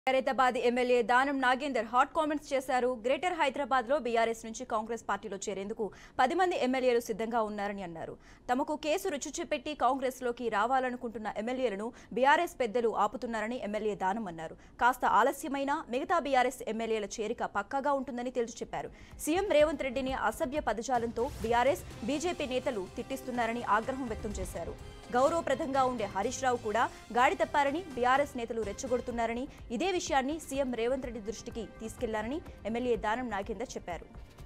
Khairatabad MLA Danam Nagender hot comments చేశారు greater Hyderabad లో BRS నుంచి కాంగ్రెస్ పార్టీలో చేరేందుకు పది మంది ఎమ్మెల్యేలు సిద్ధంగా ఉన్నారని అన్నారు తమకు కేసు రుచిచిపెట్టి కాంగ్రెస్ లోకి రావాలనుకుంటున్న ఎమ్మెల్యేలను బీఆర్ఎస్ పెద్దలు ఆపుతున్నారని ఎమ్మెల్యే దానం అన్నారు కాస్త ఆలస్యమైనా మిగతా బీఆర్ఎస్ ఎమ్మెల్యేల చేరిక పక్కాగా ఉంటుందని తేల్చి చెప్పారు సీఎం రేవంత్ రెడ్డిని అసభ్య పదజాలంతో బీఆర్ఎస్ బీజేపీ నేతలు తిట్టిస్తున్నారని ఆగ్రహం వ్యక్తం చేశారు గౌరవప్రదంగా ఉండే హరీష్ రావు కూడా గాడి తప్పారని బీఆర్ఎస్ నేతలు రెచ్చగొడుతున్నారని ఇదే విషయాన్ని సీఎం రేవంత్ రెడ్డి దృష్టికి తీసుకెళ్లారని ఎమ్మెల్యే దానం నాగేందర్ చెప్పారు